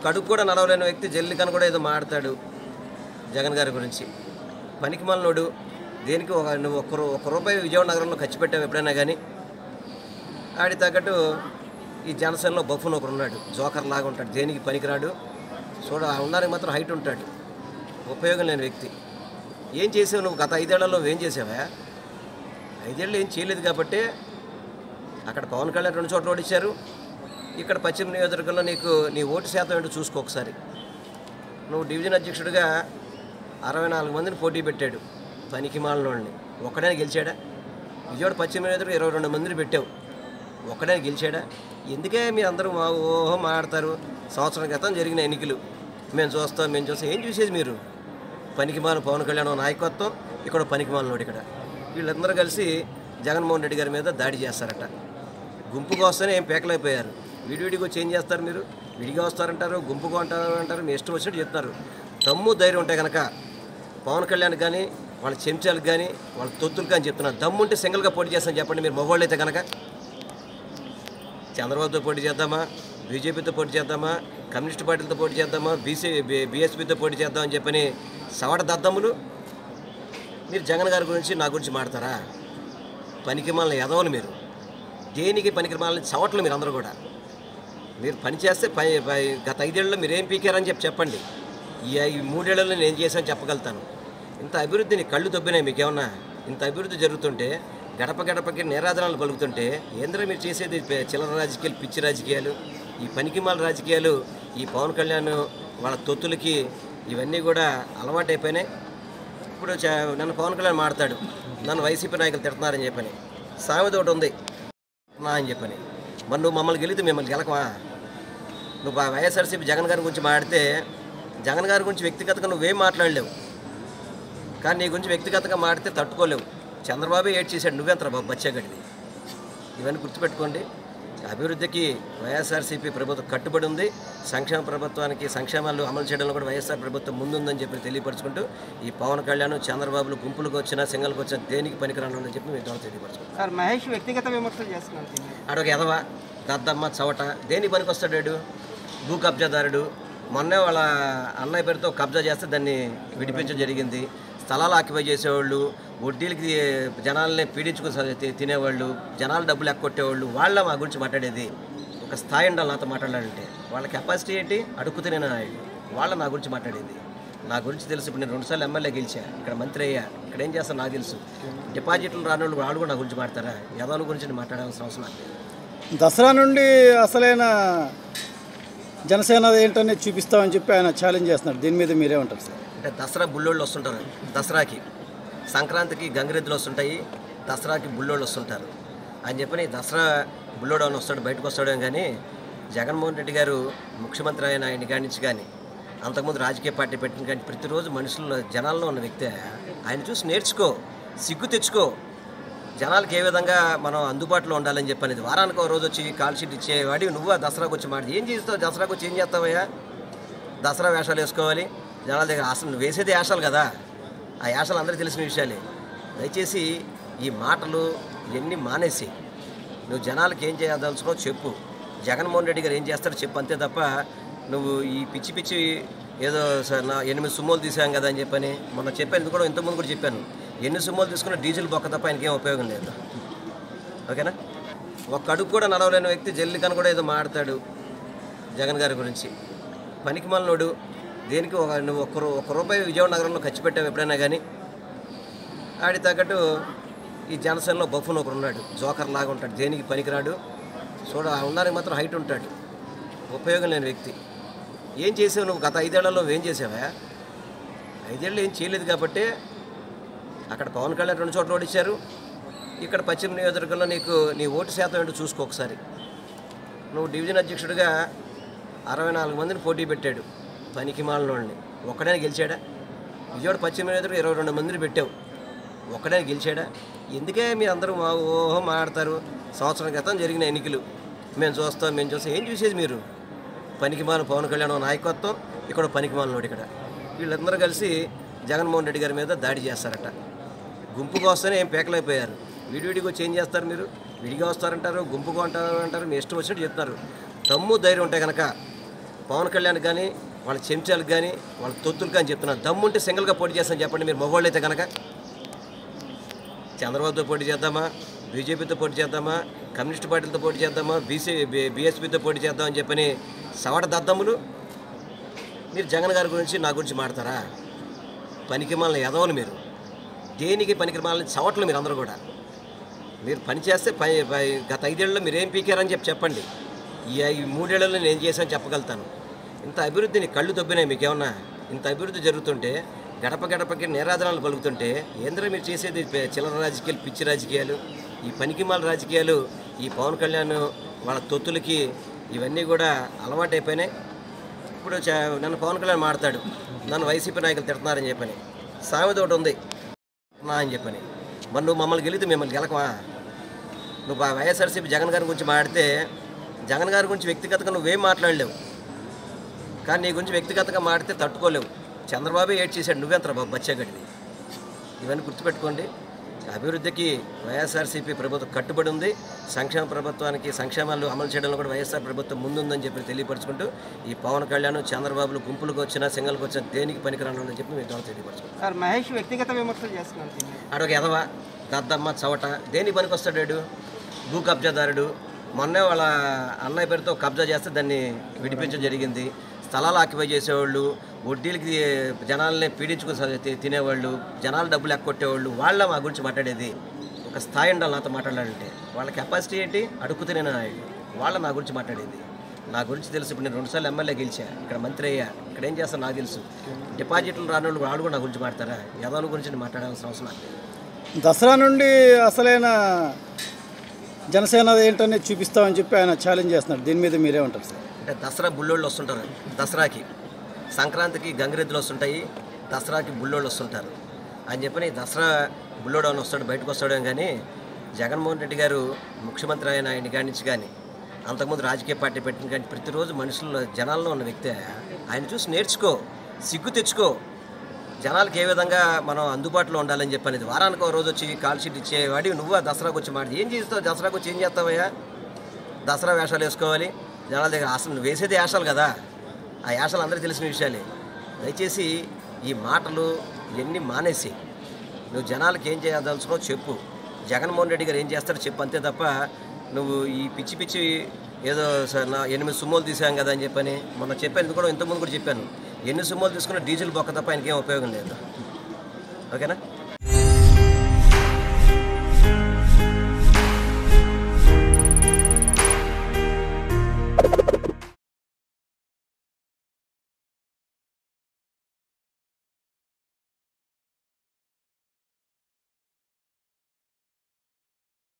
ఒక్క అడుగు కూడా నడవలేని వ్యక్తి జల్లికని కూడా ఏదో మాడతాడు జగన్ గారి గురించి పనికి మళ్ళోడు దేనికి ఒక నువ్వు ఒక్క రూ- ఒక్క రూపాయి విజయవాడ నగరంలో ఖర్చు పెట్టావు ఎప్పుడైనా కానీ ఆడి తగ్గట్టు ఈ జనసేనలో బఫున్ ఒకడు ఉన్నాడు జోకర్ లాగా ఉంటాడు దేనికి పనికిరాడు చూడ ఉన్నానికి మాత్రం హైట్ ఉంటాడు ఉపయోగం లేని వ్యక్తి ఏం చేసావు నువ్వు గత ఐదేళ్లలో ఏం చేసావా ఐదేళ్ళు ఏం చేయలేదు కాబట్టి అక్కడ పవన్ కళ్యాణ్ రెండు చోట్ల ఓడిచ్చారు ఇక్కడ పశ్చిమ నియోజకవర్గంలో నీకు నీ ఓటు శాతం ఏంటో చూసుకో ఒకసారి నువ్వు డివిజన్ అధ్యక్షుడిగా అరవై నాలుగు మందిని పోటీ పెట్టాడు పనికి మాలినోళ్ళని ఒక్కడే గెలిచాడా విజయవాడ పశ్చిమ నియోజకవర్గం ఇరవై రెండు మందిని పెట్టావు ఒక్కడే గెలిచాడా ఎందుకే మీరు అందరూ మా ఓహో మాట్లాడతారు సంవత్సరం క్రితం జరిగిన ఎన్నికలు మేము చూస్తాం మేము చూస్తాం ఏం చూసేది మీరు పనికిమాల పవన్ కళ్యాణ్ నాయకత్వం ఇక్కడ పనికిమాలనోడు ఇక్కడ వీళ్ళందరూ కలిసి జగన్మోహన్ రెడ్డి గారి మీద దాడి చేస్తారట గుంపుగా వస్తేనే ఏం పేకలైపోయారు విడివిడిగా వచ్చి ఏం చేస్తారు మీరు విడిగా వస్తారంటారు గుంపుగా అంటారు అంటారు మీ ఇష్టం వచ్చినట్టు చెప్తున్నారు దమ్ము ధైర్యం ఉంటే కనుక పవన్ కళ్యాణ్ కానీ వాళ్ళ చెంచాలకు కానీ వాళ్ళ తొత్తులు కానీ చెప్తున్నారు దమ్ము ఉంటే సింగిల్గా పోటీ చేస్తాను చెప్పండి మీరు మొబైల్ అయితే కనుక చంద్రబాబుతో పోటీ చేద్దామా బీజేపీతో పోటీ చేద్దామా కమ్యూనిస్ట్ పార్టీలతో పోటీ చేద్దామా బీసీ బీఎస్పీతో పోటీ చేద్దామని చెప్పని సవట దద్దమ్ములు మీరు జగన్ గారి గురించి నా గురించి మాడతారా పనికి మాలిన ఎదవలు మీరు దేనికి పనికి మాలిన చవట్లు మీరు అందరూ కూడా మీరు పని చేస్తే పై పై- గత ఐదేళ్లలో మీరు ఏం పీకారని చెప్పి చెప్పండి ఈ ఈ మూడేళ్లలో నేను చేశాను చెప్పగలుగుతాను ఇంత అభివృద్ధిని కళ్ళు దొబ్బినాయి మీకేమన్నా ఇంత అభివృద్ధి జరుగుతుంటే గడప గడపకి నేరాధనాలు పలుకుతుంటే ఏంద్ర మీరు చేసేది పే- చిల్లర రాజకీయాలు పిచ్చి రాజకీయాలు ఈ పనికిమాల రాజకీయాలు ఈ పవన్ కళ్యాణ్ వాళ్ళ తొత్తులకి ఇవన్నీ కూడా అలవాటైపోయినాయి ఇప్పుడు చ- నన్ను పవన్ కళ్యాణ్ మాడతాడు నన్ను వైసీపీ నాయకులు తిడుతున్నారని చెప్పని సామెత ఒకటి ఉంది నా అని చెప్పని మరి నువ్వు మమ్మల్ని గెలితే మిమ్మల్ని గెలకమా నువ్వు ఆ వైఎస్ఆర్సీపీ జగన్ గారి గురించి మాడితే జగన్ గారి గురించి వ్యక్తిగతంగా నువ్వేం మాట్లాడలేవు కానీ నీ గురించి వ్యక్తిగతంగా మాడితే తట్టుకోలేవు చంద్రబాబు ఏడ్ చేశాడు నువ్వెంత బాబు బచ్చగడిది ఇవన్నీ గుర్తుపెట్టుకోండి అభివృద్ధికి వైఎస్ఆర్సీపీ ప్రభుత్వం కట్టుబడి ఉంది సంక్షేమ ప్రభుత్వానికి సంక్షేమాలు అమలు చేయడంలో కూడా వైఎస్ఆర్ ప్రభుత్వం ముందుందని చెప్పి తెలియపరచుకుంటూ ఈ పవన్ కళ్యాణ్ చంద్రబాబులు గుంపులకు వచ్చినా సింగల్కి వచ్చినా దేనికి పనికిరాను అని చెప్పి మీ ద్వారా తెలియపరచుకుంటాం సార్ మహేష్ వ్యక్తిగత విమర్శలు చేస్తున్నారు దీన్ని. ఆడొక ఎదవ దద్దమ్మ చవట దేనికి పనికి వస్తాడు వాడు? భూ కబ్జాదారుడు మొన్నే వాళ్ళ అన్నయ్య పేరుతో కబ్జా చేస్తే దాన్ని విడిపించడం జరిగింది స్థలాలు ఆక్యుపై చేసేవాళ్ళు వడ్డీలకి జనాల్ని పీడించుకుని స- తి- తినేవాళ్ళు జనాలు డబ్బులు ఎక్కొట్టేవాళ్ళు వాళ్ళ మా గురించి మాట్లాడేది ఒక స్థాయి ఉండాలి నాతో మాట్లాడాలంటే వాళ్ళ కెపాసిటీ ఏంటి అడుక్కు తినే నాయుడు వాళ్ళ నా గురించి మాట్లాడేది నా గురించి తెలుసు ఇప్పుడు నేను రెండుసార్లు ఎమ్మెల్యే గెలిచా ఇక్కడ మంత్రి అయ్యా ఇక్కడ ఏం చేస్తాను నాకు తెలుసు డిపాజిట్లు రాని వాళ్ళు వాళ్ళు కూడా నా గురించి మాట్లాడతారా యదవుల గురించి నేను మాట్లాడాల్సిన అవసరం నాకు లేదు. దసరా నుండి అసలైన జనసేన ఏంటనేది చూపిస్తామని చెప్పి ఆయన ఛాలెంజ్ చేస్తున్నారు దీని మీద మీరేమంటారు సార్ అంటే దసరా బుల్లోళ్ళు వస్తుంటారు దసరాకి సంక్రాంతికి గంగిరెద్దులు వస్తుంటాయి దసరాకి బుల్లోళ్ళు వస్తుంటారు అని చెప్పని దసరా బుల్లోడు అని వస్తాడు బయటకు వస్తాడేం కానీ జగన్మోహన్ రెడ్డి గారు ముఖ్యమంత్రి అయిన ఆయన కాడి నుంచి కానీ అంతకుముందు రాజకీయ పార్టీ పెట్టిన కానీ ప్రతిరోజు మనుషుల్లో జనాల్లో ఉన్న వ్యక్తి ఆయన చూసి నేర్చుకో సిగ్గు తెచ్చుకో జనాలకు ఏ విధంగా మనం అందుబాటులో ఉండాలని చెప్పనేది వారానికి ఒక రోజు వచ్చి కాల్ షీట్ ఇచ్చేవాడి నువ్వు ఆ దసరాకు వచ్చి మాట ఏం చేస్తావు దసరాకు వచ్చి ఏం చేస్తావయ్యా దసరా వేషాలు వేసుకోవాలి జనాల దగ్గర అసలు నువ్వు వేసేది వేషాలు కదా ఆ వేషాలు అందరికీ తెలిసిన విషయాలే దయచేసి ఈ మాటలు ఇవన్నీ మానేసి నువ్వు జనాలకి ఏం చేయదలుచుకో చెప్పు జగన్మోహన్ రెడ్డి గారు ఏం చేస్తారో చెప్పు అంతే తప్ప నువ్వు ఈ పిచ్చి పిచ్చి ఏదో స- నా ఎనిమిది సుమ్మోలు తీసాం కదా అని చెప్పని మొన్న చెప్పాను ఇది కూడా ఇంతకుముందు కూడా చెప్పాను ఎన్ని సుమ్మోలు తీసుకున్నా డీజిల్ బొక్క తప్ప ఆయనకేం ఉపయోగం లేదు ఓకేనా ఒక్క అడుగు కూడా నడవలేని వ్యక్తి జల్లికని కూడా ఏదో మాడతాడు జగన్ గారి గురించి పనికి మళ్ళోడు దేనికి ఒక నువ్వు ఒక్క రూ- ఒక్క రూపాయి విజయవాడ నగరంలో ఖర్చు పెట్టావు ఎప్పుడైనా కానీ ఆడి తగ్గట్టు ఈ జనసేనలో బఫున్ ఒకడు ఉన్నాడు జోకర్ లాగా ఉంటాడు దేనికి పనికిరాడు చూడ ఉన్నానికి మాత్రం హైట్ ఉంటాడు ఉపయోగం లేని వ్యక్తి ఏం చేసావు నువ్వు గత ఐదేళ్లలో ఏం చేసావా ఐదేళ్ళు ఏం చేయలేదు కాబట్టి అక్కడ పవన్ కళ్యాణ్ రెండు చోట్ల ఓడిచ్చారు ఇక్కడ పశ్చిమ నియోజకవర్గంలో నీకు నీ ఓటు శాతం ఏంటో చూసుకో ఒకసారి నువ్వు డివిజన్ అధ్యక్షుడిగా అరవై నాలుగు మందిని పోటీ పెట్టాడు పనికి మాలినోళ్ళని ఒక్కడే గెలిచాడా విజయవాడ పశ్చిమ నియోజకవర్గం ఇరవై రెండు మందిని పెట్టావు ఒక్కడే గెలిచాడా ఎందుకే మీరు అందరూ మా ఓహో మాట్లాడతారు సంవత్సరం క్రితం జరిగిన ఎన్నికలు మేము చూస్తాం మేము చూస్తాం ఏం చూసేది మీరు పనికిమాల పవన్ కళ్యాణ్ నాయకత్వం ఇక్కడ పనికిమాలనోడు ఇక్కడ వీళ్ళందరూ కలిసి జగన్మోహన్ రెడ్డి గారి మీద దాడి చేస్తారట గుంపుగా వస్తేనే ఏం పేకలైపోయారు విడివిడిగా వచ్చి ఏం చేస్తారు మీరు విడిగా వస్తారంటారు గుంపుగా అంటారు అంటారు మీ ఇష్టం వచ్చినట్టు చెప్తారు దమ్ము ధైర్యం ఉంటే కనుక పవన్ కళ్యాణ్ కానీ వాళ్ళ చెంచాలకు కానీ వాళ్ళ తొత్తులకు కానీ చెప్తున్నారు దమ్ముంటే సింగిల్గా పోటీ చేస్తాను చెప్పండి మీరు మగవాళ్ళు అయితే కనుక చంద్రబాబుతో పోటీ చేద్దామా బీజేపీతో పోటీ చేద్దామా కమ్యూనిస్ట్ పార్టీలతో పోటీ చేద్దామా బీసీ బీఎస్పీతో పోటీ చేద్దామని చెప్పని సవట దద్దములు మీరు జగన్ గారి గురించి నా గురించి మాడతారా పనికి మాలిన ఎదవలు మీరు దేనికి పనికి మాలిన చవట్లు మీరు అందరూ కూడా మీరు పని చేస్తే పని పై- గత ఐదేళ్లలో మీరు ఏం పీకారని చెప్పి చెప్పండి ఈ ఈ మూడేళ్లలో నేను చేశాను చెప్పగలుగుతాను ఇంత అభివృద్ధిని కళ్ళు దొబ్బినాయి మీకు ఏమన్నా ఇంత అభివృద్ధి జరుగుతుంటే గడప గడపకి నేరాధనాలు పలుకుతుంటే ఏంద్ర మీరు చేసేది పే- చిల్లర రాజకీయాలు పిచ్చి రాజకీయాలు ఈ పనికిమాల రాజకీయాలు ఈ పవన్ కళ్యాణ్ వాళ్ళ తొత్తులకి ఇవన్నీ కూడా అలవాటైపోయినాయి ఇప్పుడు చ- నన్ను పవన్ కళ్యాణ్ మాడతాడు నన్ను వైసీపీ నాయకులు తిడుతున్నారని చెప్పని సామెత ఒకటి ఉంది నా అని చెప్పని మరి నువ్వు మమ్మల్ని గెలితే మిమ్మల్ని గెలకమా నువ్వు ఆ వైఎస్ఆర్సీపీ జగన్ గారి గురించి మాడితే జగన్ గారి గురించి వ్యక్తిగతంగా నువ్వేం మాట్లాడలేవు కానీ నీ గురించి వ్యక్తిగతంగా మాడితే తట్టుకోలేవు చంద్రబాబు ఏడ్ చేశాడు నువ్వెంతరా బాబు బచ్చాగడిది ఇవన్నీ గుర్తుపెట్టుకోండి అభివృద్ధికి వైఎస్ఆర్సీపీ ప్రభుత్వం కట్టుబడి ఉంది సంక్షేమ ప్రభుత్వానికి సంక్షేమాలు అమలు చేయడంలో కూడా వైఎస్ఆర్ ప్రభుత్వం ముందుందని చెప్పి తెలియపరచుకుంటూ ఈ పవన్ కళ్యాణ్ చంద్రబాబులు గుంపులకు వచ్చినా సింగల్కి వచ్చినా దేనికి పనికిరాను చెప్పి మీ ద్వారా తెలియపరచుకుంటాం సార్ మహేష్ వ్యక్తిగత విమర్శలు చేస్తున్నారు దీని మీద. ఆడొక ఎదవ దద్దమ్మ చవట దేనికి పనికి వస్తాడు భూ కబ్జాదారుడు మొన్నే వాళ్ళ అన్నయ్య పేరుతో కబ్జా చేస్తే దాన్ని విడిపించడం జరిగింది స్థలాలు ఆక్యుపై చేసేవాళ్ళు వడ్డీలకి జనాల్ని పీడించుకుని స- తి- తినేవాళ్ళు జనాలు డబ్బులు ఎక్కొట్టేవాళ్ళు వాళ్ళ మా గురించి మాట్లాడేది ఒక స్థాయి ఉండాలి నాతో మాట్లాడాలంటే వాళ్ళ కెపాసిటీ ఏంటి అడుక్కు తినే నాయుడు వాళ్ళ నా గురించి మాట్లాడేది నా గురించి తెలుసు ఇప్పుడు నేను రెండుసార్లు ఎమ్మెల్యే గెలిచా ఇక్కడ మంత్రి అయ్యా ఇక్కడ ఏం చేస్తాను నాకు తెలుసు డిపాజిట్లు రాని వాళ్ళు వాళ్ళు కూడా నా గురించి మాట్లాడతారా యదవుల గురించి నేను మాట్లాడాల్సిన అవసరం నాకు లేదు. దసరా నుండి అసలైన జనసేన ఏంటనేది చూపిస్తామని చెప్పి ఆయన ఛాలెంజ్ చేస్తున్నాడు దీని మీద మీరేమంటారు సార్ అంటే దసరా బుల్లోళ్ళు వస్తుంటారు దసరాకి సంక్రాంతికి గంగిరెద్దులు వస్తుంటాయి దసరాకి బుల్లోళ్ళు వస్తుంటారు అని చెప్పని దసరా బుల్లోడు అని వస్తాడు బయటకు వస్తాడు కానీ జగన్మోహన్ రెడ్డి గారు ముఖ్యమంత్రి అయిన ఆయన కాడి నుంచి కానీ అంతకుముందు రాజకీయ పార్టీ పెట్టిన కానీ ప్రతిరోజు మనుషుల్లో జనాల్లో ఉన్న వ్యక్తి ఆయన చూసి నేర్చుకో సిగ్గు తెచ్చుకో జనాలకు ఏ విధంగా మనం అందుబాటులో ఉండాలని చెప్పనేది వారానికి ఒక రోజు వచ్చి కాల్ షీట్ ఇచ్చేవాడి నువ్వు ఆ దసరాకు వచ్చి మాట ఏం చేస్తావు దసరాకు వచ్చి ఏం చేస్తావయ్యా దసరా వేషాలు వేసుకోవాలి జనాల దగ్గర అసలు నువ్వు వేసేది వేషాలు కదా ఆ వేషాలు అందరికీ తెలిసిన విషయాలే దయచేసి ఈ మాటలు ఇవన్నీ మానేసి నువ్వు జనాలకు ఏం చేయదలుచుకో చెప్పు జగన్మోహన్ రెడ్డి గారు ఏం చేస్తారో చెప్పు అంతే తప్ప నువ్వు ఈ పిచ్చి పిచ్చి ఏదో స- నా ఎనిమిది సుమ్మోలు తీసాం కదా అని చెప్పని మొన్న చెప్పాను ఇది కూడా ఇంతకుముందు కూడా చెప్పాను ఎన్ని సుమ్మోలు తీసుకున్నా డీజిల్ బొక్క తప్ప ఆయనకేం ఉపయోగం లేదు ఓకేనా